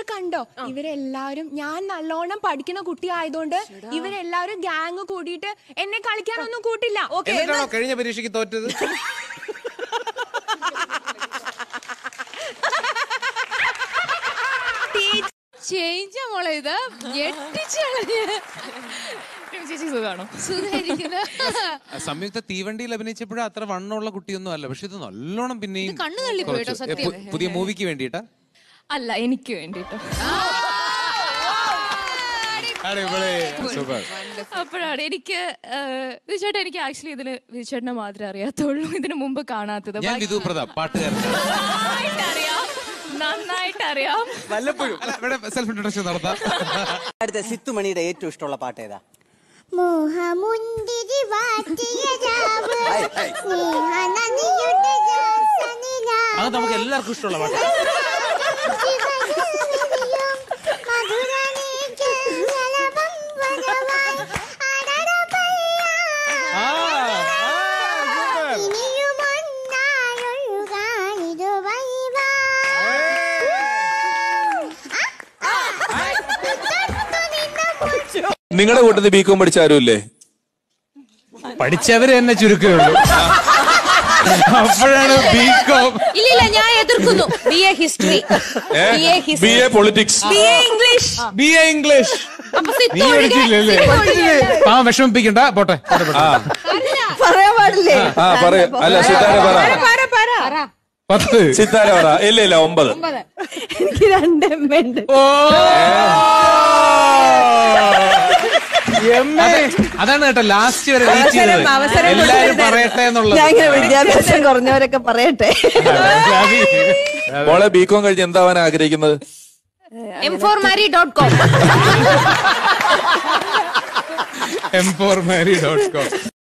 ഇവരെ കണ്ടോ ഇവരെല്ലാവരും ഞാൻ നല്ലോണം പഠിക്കുന്ന കുട്ടി ആയതുകൊണ്ട് ഇവരെല്ലാവരും ഗ്യാങ് കൂടിയിട്ട് എന്നെ കളിക്കാനൊന്നും കൂട്ടില്ല എന്നിട്ടാണോ കഴിഞ്ഞ പരീക്ഷയ്ക്ക് തോറ്റത് ചേഞ്ച മോളെ ഇത് ഞെട്ടിച്ചളഞ്ഞ് ചേച്ചി സുഖാണോ സുഖായിരിക്കുന്നു സംയുക്ത തീവണ്ടിയിൽ അഭിനയിച്ചപ്പോഴും അത്ര വണ്ണമുള്ള കുട്ടിയൊന്നും അല്ല പക്ഷെ ഇത് നല്ലോണം പിന്നെയും കണ്ണ് തള്ളിപ്പോയി കേട്ടോ, കുറച്ച്. എ, പു- പുതിയ മൂവിക്ക് വേണ്ടിയിട്ടാ അല്ല എനിക്ക് വേണ്ടിട്ടോ സൂപ്പർ അപ്പോഴാണ് എനിക്ക് വിജയേട്ടൻ എനിക്ക് ആക്ച്വലി ഇതിന് വിജയേട്ടനെ മാത്രമേ അറിയാത്തുള്ളൂ ഇതിനു മുമ്പ് കാണാത്തത് ഞാൻ വിധു പ്രതാപ് പാട്ടുകാരൻ നന്നായിട്ട് അറിയാം നന്നായിട്ട് അറിയാം വല്ലപ്പോഴും അല്ല, ഇവിടെ സെൽഫ് ഇൻട്രൊഡക്ഷൻ നടത്താം അടുത്ത സിത്തുമണിയുടെ ഏറ്റവും ഇഷ്ടമുള്ള പാട്ട് ഏതാ മോഹമുന്തിരി വാറ്റിയ രാവ് ഹൈ, ഹൈ. സ്നേഹനദിയുടെ രസനിലാവ് അത് നമുക്ക് എല്ലാവർക്കും ഇഷ്ടമുള്ള പാട്ട് ശിവഗിരിയും മധുരനീക്ക് ജലമം വരവായി അടടപയ്യ. ഇനിയുമൊന്നായൊഴുകാനിതു വൈവാ. നിങ്ങളുടെ കൂട്ടത്തിൽ ബികോം പഠിച്ച ആരുമില്ലേ പഠിച്ചവര് തന്നെ ചുരുക്കമുള്ളൂ അപ്പോഴാണ് ബികോം ഇല്ലില്ല ഞാൻ എതിർക്കുന്നു B A history B A B history A politics B A English B A English അപ്പൊ നീ സിത്തു ഒഴികെ പഠിച്ചില്ലല്ലേ സിത്തു ഒഴികെ. ആ വിഷമിപ്പിക്കണ്ട പോട്ടെ പോട്ടെ, പോട്ടെ. പറയാൻ പാടില്ലേ ആ പറയൂ അല്ല സിത്താര പറ പത്ത് സിത്താര പറ ഇല്ല ഇല്ല ഒമ്പത് എനിക്ക് രണ്ട് എം ഉണ്ട് ഓ അതെ, അതാണ് കേട്ടോ ലാസ്റ്റ് വരെ reach അവസരം ചെയ്തത്. അവസരം എല്ലാരും കൊടുക്കരുത്. പറയട്ടെ എന്നുള്ളത് ഞാൻ ഇങ്ങനെ വിദ്യാഭ്യാസം കുറഞ്ഞവരൊക്കെ പറയട്ടെ മോളെ ബികോം കഴിഞ്ഞ് എന്താവാൻ ആഗ്രഹിക്കുന്നത് M four marry dot com M four marry dot com